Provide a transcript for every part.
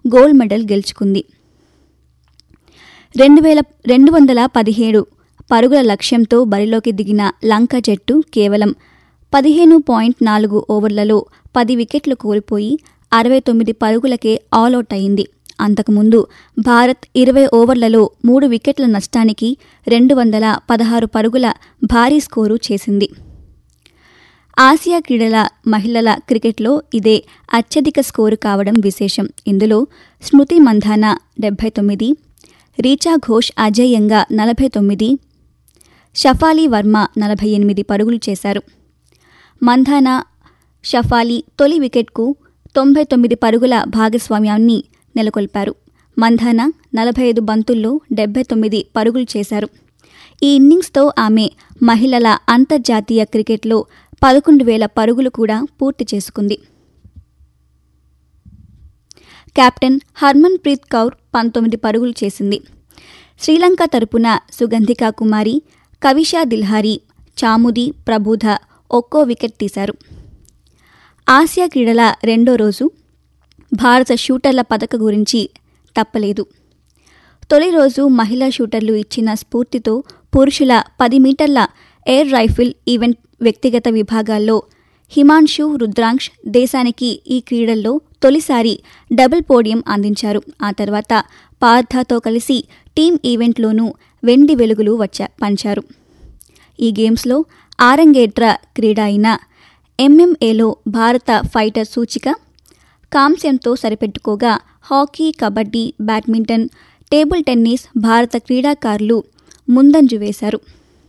gold medal గెలుచుకుంది రెండు వేల రెండు వందల పదిహేడు పరుగుల లక్ష్యంతో బరిలోకి దిగిన లంక జట్టు కేవలం పదిహేను పాయింట్ నాలుగు ఓవర్లలో పది వికెట్లు కోల్పోయి అరవై తొమ్మిది పరుగులకే ఆల్అవుట్ అయింది అంతకుముందు భారత్ ఇరవై ఓవర్లలో మూడు వికెట్ల నష్టానికి రెండు వందల పదహారు పరుగుల భారీ స్కోరు చేసింది ఆసియా క్రీడల మహిళల క్రికెట్లో ఇదే అత్యధిక స్కోరు కావడం విశేషం ఇందులో స్మృతి మంధాన డెబ్బై తొమ్మిది రీచా ఘోష్ అజేయంగా నలభై తొమ్మిది షఫాలి వర్మ నలభై ఎనిమిది పరుగులు చేశారు మంధాన షఫాలి తొలి వికెట్కు తొంభై తొమ్మిది పరుగుల భాగస్వామ్యాన్ని నెలకొల్పారు మంధాన నలభై ఐదు బంతుల్లో డెబ్బై తొమ్మిది పరుగులు చేశారు ఈ ఇన్నింగ్స్తో ఆమె మహిళల అంతర్జాతీయ క్రికెట్లో పదకొండు వేల పరుగులు కూడా పూర్తి చేసుకుంది కెప్టెన్ హర్మన్ ప్రీత్ కౌర్ పంతొమ్మిది పరుగులు చేసింది శ్రీలంక తరపున సుగంధికా కుమారి కవిషా దిల్హారి చాముది ప్రబూధ ఒక్కో వికెట్ తీశారు ఆసియా క్రీడల రెండో రోజు భారత షూటర్ల పథక గురించి తప్పలేదు తొలి రోజు మహిళా షూటర్లు ఇచ్చిన స్ఫూర్తితో పురుషుల పది మీటర్ల ఎయిర్ రైఫిల్ ఈవెంట్ వ్యక్తిగత విభాగాల్లో హిమాన్షు రుద్రాంక్ష్ దేశానికి ఈ క్రీడల్లో తొలిసారి డబుల్ పోడియం అందించారు ఆ తర్వాత పార్థతో కలిసి టీం ఈవెంట్లోనూ వెండి వెలుగులు వచ్చా పంచారు ఈ గేమ్స్లో ఆరంగేట్ర క్రీడ అయిన ఎంఎంఏలో భారత ఫైటర్ సూచిక కాంస్యంతో సరిపెట్టుకోగా hockey kabaddi badminton table tennis భారత క్రీడాకారులు ముందంజు వేశారు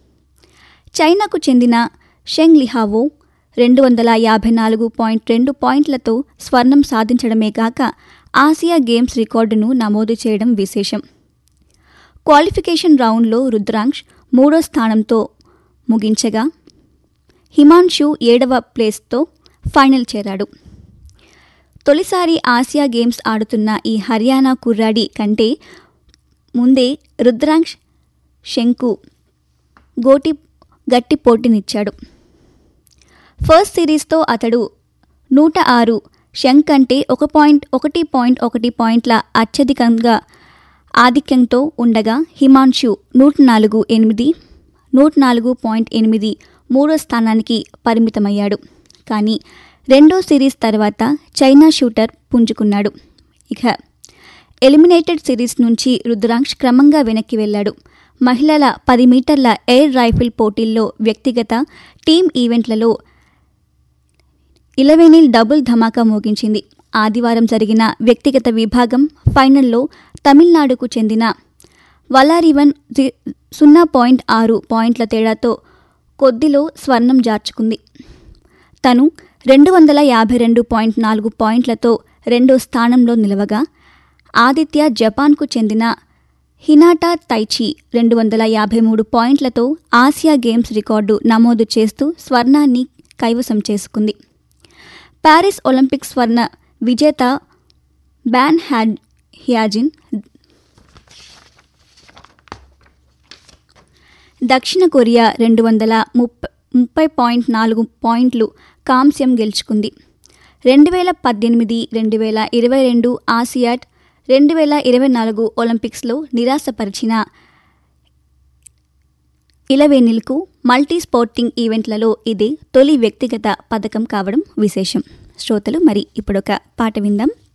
చైనాకు చెందిన షెంగ్ లిహావో రెండు వందల యాభై నాలుగు పాయింట్ రెండు పాయింట్లతో స్వర్ణం సాధించడమే కాక ఆసియా గేమ్స్ రికార్డును నమోదు చేయడం విశేషం క్వాలిఫికేషన్ రౌండ్లో రుద్రాంక్ష్ మూడో స్థానంతో ముగించగా హిమాన్షు ఏడవ ప్లేస్తో ఫైనల్ చేరాడు తొలిసారి ఆసియా గేమ్స్ ఆడుతున్న ఈ హర్యానా కుర్రాడి కంటే ముందే రుద్రాంక్ష్ శంకు గోటి గట్టి పోటీనిచ్చాడు ఫస్ట్ సిరీస్తో అతడు నూట ఆరు శంక్ అంటే ఒక పాయింట్ ఒకటి పాయింట్ ఒకటి పాయింట్ల అత్యధికంగా ఆధిక్యంతో ఉండగా హిమాన్షు నూట నాలుగు ఎనిమిది నూట నాలుగు పాయింట్ ఎనిమిది మూడో స్థానానికి పరిమితమయ్యాడు కానీ రెండో సిరీస్ తర్వాత చైనా షూటర్ పుంజుకున్నాడు ఇక ఎలిమినేటెడ్ సిరీస్ నుంచి రుద్రాంక్ష్ క్రమంగా వెనక్కి వెళ్లాడు మహిళల పది మీటర్ల ఎయిర్ రైఫిల్ పోటీల్లో వ్యక్తిగత టీం ఈవెంట్లలో ఇలవేనిల్ డబుల్ ధమాకా మోగించింది ఆదివారం జరిగిన వ్యక్తిగత విభాగం ఫైనల్లో తమిళనాడుకు చెందిన వలారివన్ జి- సున్నా పాయింట్ ఆరు పాయింట్ల తేడాతో కొద్దిలో స్వర్ణం జార్చుకుంది తను రెండు వందల యాభై రెండు పాయింట్ నాలుగు పాయింట్లతో రెండో స్థానంలో నిలవగా ఆదిత్య జపాన్కు చెందిన హినాటా తైచి రెండు వందల యాభై మూడు పాయింట్లతో ఆసియా గేమ్స్ రికార్డు నమోదు చేస్తూ స్వర్ణాన్ని కైవసం చేసుకుంది ప్యారిస్ ఒలింపిక్ స్వర్ణ విజేత బ్యాన్ హ్యాడ్ హియాజిన్ దక్షిణ కొరియా రెండు వందల ముప్పై ముప్పై పాయింట్ నాలుగు పాయింట్లు కాంస్యం గెలుచుకుంది రెండు వేల పద్దెనిమిది రెండు వేల ఇరవై రెండు ఆసియాడ్ రెండు వేల ఇరవై నాలుగు ఒలింపిక్స్లో నిరాశపరిచిన ఇలవేనిల్కు మల్టీ స్పోర్టింగ్ ఈవెంట్లలో ఇది తొలి వ్యక్తిగత పథకం కావడం విశేషం శ్రోతలు మరి ఇప్పుడొక పాట విందాం